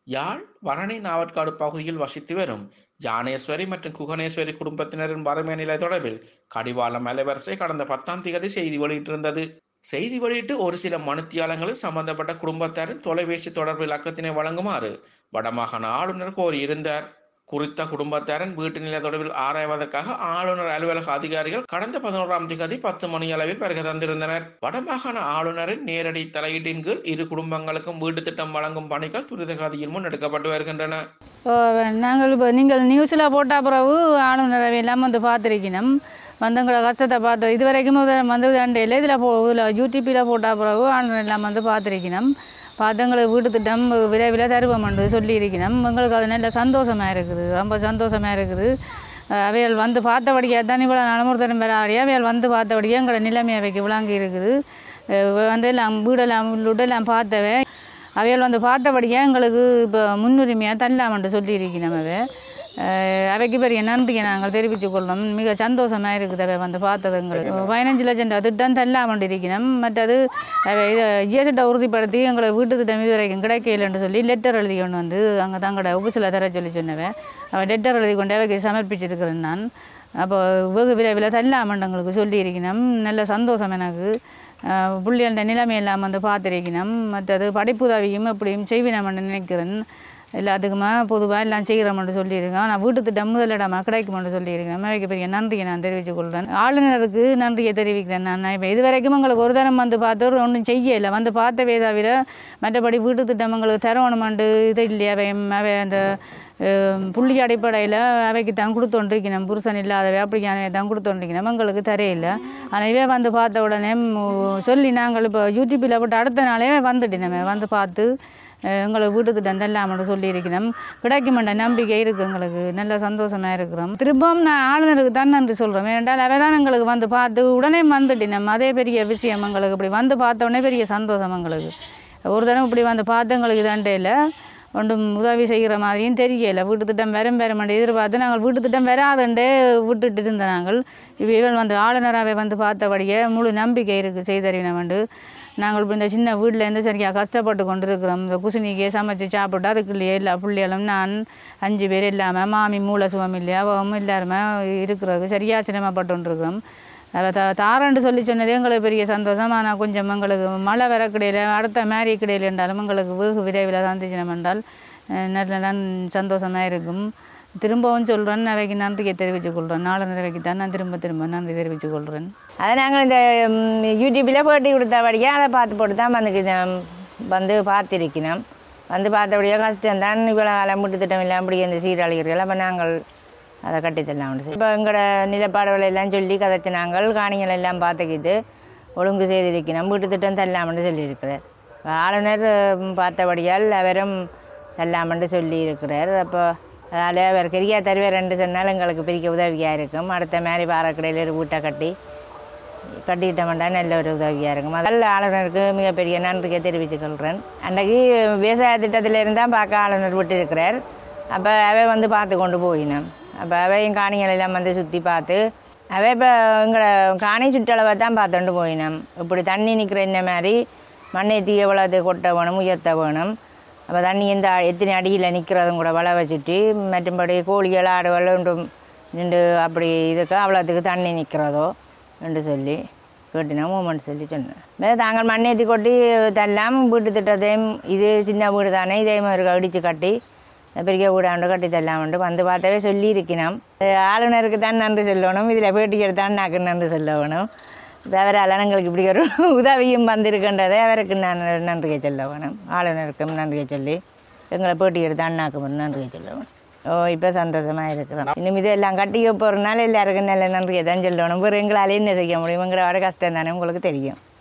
யாழ் வரணை நாவற்காடு பகுதியில் வசித்து வரும் ஜானேஸ்வரி மற்றும் குகணேஸ்வரி குடும்பத்தினரின் வறுமை நிலை தொடர்பில் கடிவாளம் அலைவரிசை கடந்த பத்தாம் தேதி செய்தி வெளியிட்டிருந்தது செய்தி வெளியிட்டு ஒரு சில மனுத்தியாளங்களில் சம்பந்தப்பட்ட குடும்பத்தாரின் தொலைபேசி தொடர்பு இலக்கத்தினை வழங்குமாறு வடமாகாண ஆளுநர் கோரியிருந்தார் குறித்த குடும்பத்தாரின் வீட்டு நிலை தொடர்பில் ஆராய்வதற்காக ஆளுநர் அலுவலக அதிகாரிகள் கடந்த பதினோராம் தேதி பத்து மணி அளவில் வருகை தந்திருந்தனர் வடமாகாண ஆளுநரின் நேரடி தலையீட்டின் கீழ் இரு குடும்பங்களுக்கும் வீட்டு திட்டம் வழங்கும் பணிகள் துரித கதியில் முன்னெடுக்கப்பட்டு வருகின்றன இப்போ நாங்கள் இப்போ நீங்கள் நியூஸில் போட்ட பிறகு ஆளுநரவை எல்லாம் வந்து பார்த்துருக்கணும் வந்து எங்களோட கஷ்டத்தை பார்த்து இது வரைக்கும் முதல்ல வந்து அண்டையில் இதில் போ இதில் யூடியூப்பில் போட்ட பிறகு ஆளுநர் எல்லாம் வந்து பார்த்துருக்கணும் பார்த்து எங்களுக்கு வீட்டு திட்டம் விரைவில் தருவோம்னு சொல்லியிருக்கணும் எங்களுக்கு அது நல்ல சந்தோஷமாக இருக்குது ரொம்ப சந்தோஷமாக இருக்குது அஹ் அவைகள் வந்து பார்த்தபடியாக தான் இவ்வளோ நலமுறுத்தரம் பெறாடியா அவைகள் வந்து பார்த்தபடியாக எங்களோட நிலைமை அவைக்கு விளங்கி இருக்குது அஹ் வந்து எல்லாம் வீடெல்லாம் உள்ளுடெல்லாம் பார்த்தவை அவைகள் வந்து பார்த்தபடியாக எங்களுக்கு இப்போ முன்னுரிமையாக தரலாமன்ட்டு சொல்லியிருக்கணும் அவை அஹ் அவைக்கு பெரிய நன்றியை நாங்கள் தெரிவித்துக் கொள்ளும் மிக சந்தோஷமாக இருக்குது அவை வந்து பார்த்தது எங்களுக்கு பதினஞ்சு லட்சம் ரூபா திட்டம் தரலாமன்ட்டு இருக்கணும் மற்றது அவை இதை ஜிஎஸ்டிட்ட உறுதிப்படுத்தி எங்களுக்கு வீட்டு திட்டம் இது வரைக்கும் கிடைக்கலன்னு சொல்லி லெட்டர் எழுதி கொண்டு வந்து அங்கே தங்களோட ஆஃபீஸில் தர சொல்லி சொன்னவன் அவன் லெட்டர் எழுதி கொண்டு அவைக்கு சமர்ப்பிச்சிருக்கிறேன் நான் அப்போ வெகு விரைவில் தரலாமன்ட்டு எங்களுக்கு சொல்லியிருக்கணும் நல்ல சந்தோஷம் எனக்கு அஹ் புள்ளியல்ட நிலைமை எல்லாம் வந்து பார்த்துருக்கணும் மற்றது படிப்புதவியும் எப்படியும் செய்வினம்னு நினைக்கிறேன் எல்லாத்துக்குமே பொதுவாக எல்லாம் செய்கிறோம்னு சொல்லியிருக்கேன் நான் வீட்டு திட்டம் முதலிடமா கிடைக்கும்னு சொல்லியிருக்கேன் அவைக்கு பெரிய நன்றியை நான் தெரிவித்துக் கொள்கிறேன் ஆளுநருக்கு நன்றியை தெரிவிக்கிறேன் நான் இப்போ இது வரைக்கும் எங்களுக்கு ஒரு தரம் வந்து பார்த்து ஒரு ஒன்றும் செய்யலை வந்து பார்த்தவே தவிர மற்றபடி வீட்டு திட்டம் எங்களுக்கு தரணுமெண்டு இது இல்லையா அவை அவை அந்த அஹ், புள்ளி அடிப்படையில் அவைக்கு தான் கொடுத்தோண்டிருக்கணும் புருஷன் இல்லாதவை அப்படியான தான் கொடுத்தோண்டிருக்கணும் எங்களுக்கு தரையில்லை ஆனால் இவே வந்து பார்த்த உடனே ம், சொல்லி நாங்கள் இப்போ யூடியூப்பில் போட்டு அடுத்த நாளே வந்துட்டினோமே வந்து பார்த்து அஹ், எங்களுக்கு வீட்டு திட்டம் தரலாம்னு சொல்லியிருக்கணும் கிடைக்குமென்ற நம்பிக்கை இருக்குது எங்களுக்கு நல்ல சந்தோஷமாக இருக்கிறோம் திரும்பவும் நான் ஆளுநருக்கு தான் நன்றி சொல்கிறோம் ஏனென்றால் அவை தான் எங்களுக்கு வந்து பார்த்து உடனே வந்துட்டினோம் அதே பெரிய விஷயம் எங்களுக்கு இப்படி வந்து பார்த்த உடனே பெரிய சந்தோஷம் எங்களுக்கு ஒரு தடவை இப்படி வந்து பார்த்து எங்களுக்கு தண்டையில் ஒன்றும் உதவி செய்கிற மாதிரியும் தெரியல வீட்டு திட்டம் வரும் வரும் எதிர்பார்த்து நாங்கள் வீட்டு திட்டம் வராதுண்டே விட்டுட்டு இருந்த நாங்கள் இப்போ இவள் வந்து ஆளுநராகவே வந்து பார்த்தபடியே முழு நம்பிக்கை இருக்குது செய்தறிவினவண்டு நாங்கள் இப்போ இந்த சின்ன வீட்டிலேருந்து சரியாக கஷ்டப்பட்டு கொண்டு இருக்கிறோம் இந்த குசினிக்கே சமைச்சு சாப்பிட்டு அதுக்கு இல்லையே எல்லா பிள்ளைகளும் நான் அஞ்சு பேர் இல்லாமல் மாமி மூல சுகம் இல்லையா அவங்க எல்லாருமே இருக்கிறது சரியாக சிரமப்பட்டு இருக்கிறோம் அவ த தாரன்னு சொல்லி சொன்னதே எங்களுக்கு பெரிய சந்தோஷம் ஆனால் கொஞ்சம் எங்களுக்கு மழை வரக்கிடையில் அடுத்த மேரி கிடையில் என்றாலும் எங்களுக்கு வெகு விரைவில் சந்திச்சினம் என்றால் அஹ், நல்ல நன் சந்தோஷமாக இருக்கும் திரும்பவும் சொல்கிறேன் அவைக்கு நன்றியை தெரிவித்துக் கொள்கிறேன் நாலு அவைக்கு தான் நான் திரும்ப திரும்ப நன்றி தெரிவித்துக் கொள்கிறேன் அதை நாங்கள் இந்த ம், யூடியூப்பில் போட்டி கொடுத்தபடியாக அதை பார்த்து போட்டு தான் வந்து வந்து பார்த்திருக்கணும் வந்து பார்த்தபடியாக கஷ்டம் தான் இவ்வளோ காலம் வீட்டு திட்டம் எல்லாம் அப்படி இந்த சீரழிகள் அப்போ நாங்கள் அதை கட்டித்தரலாம் இப்போ எங்களோட நிலப்பாடுகளை எல்லாம் சொல்லி கதைச்சு நாங்கள் காணிகள் எல்லாம் பார்த்துக்கிட்டு ஒழுங்கு செய்திருக்கணும் வீட்டு திட்டம் தரலாம்னு சொல்லியிருக்கிறார் ஆளுநர் ம், பார்த்தபடியால் அவரும் தரலாம்னு சொல்லியிருக்கிறார் அப்போ அதனால் அவர் கிரியா தருவார்ன்னு சொன்னால் எங்களுக்கு பெரிய உதவியாக இருக்கும் அடுத்த மாதிரி பாறைக்கடையில் ஒரு வீட்டை கட்டி கட்டிக்கிட்டோம்னா நல்ல ஒரு உதவியாக இருக்கும் அதில் ஆளுநருக்கு மிகப்பெரிய நன்றியை தெரிவித்துக் கொள்கிறேன் அன்றைக்கு விவசாய திட்டத்தில் இருந்தால் பார்க்க ஆளுநர் விட்டிருக்கிறார் அப்போ அவை வந்து பார்த்து கொண்டு போயினோம் அப்போ அவையும் காணிகள் எல்லாம் வந்து சுற்றி பார்த்து அவை இப்போ எங்களை காணி சுற்றளவை தான் பார்த்துட்டு போயினோம் இப்படி தண்ணி நிற்கிற இந்த மாதிரி மண்ணை தீ எவ்வளோது கொட்ட வேணும் உயர்த்த வேணும் அப்போ தண்ணி எந்த எத்தனை அடியில் நிற்கிறதும் கூட வளவை சுற்றி மற்றும்படி கோழிகள் ஆடுகள் ஒன்றும் நின்று அப்படி இதுக்கு அவ்வளோத்துக்கு தண்ணி நிற்கிறதோ என்று சொல்லி கேட்டினா மூமெண்ட் சொல்லி சொன்னேன் வேறு தாங்கள் மண்ணேற்றி கொட்டி தரலாம் வீட்டு திட்டத்தையும் இது சின்ன வீடு தானே இதே மாதிரி அடித்து கட்டி பெரிய வீடாண்டு கட்டி தரலாம்ட்டு வந்து பார்த்தவே சொல்லியிருக்கணும் ஆளுநருக்கு தான் நன்றி சொல்லணும் இதில் பேட்டி எடுத்தான் நாக்கு நன்றி சொல்ல வேணும் இப்போ அவரால் எங்களுக்கு இப்படி ஒரு உதவியும் வந்திருக்கின்றதை அவருக்கு நான் நன்றியை சொல்ல வேணும் ஆளுநருக்கும் நன்றியை சொல்லி எங்களை பேட்டி எடுத்து அண்ணாக்கு நன்றியை சொல்ல வேணும் ஓ இப்போ சந்தோஷமாக இருக்கிறோம் இன்னும் இதெல்லாம் கட்டி போகிறனால எல்லாருக்கும் நல்ல நன்றியை தான் சொல்லணும் வேறு எங்களால் என்ன செய்ய முடியும் எங்களோட கஷ்டம் தானே உங்களுக்கு தெரியும்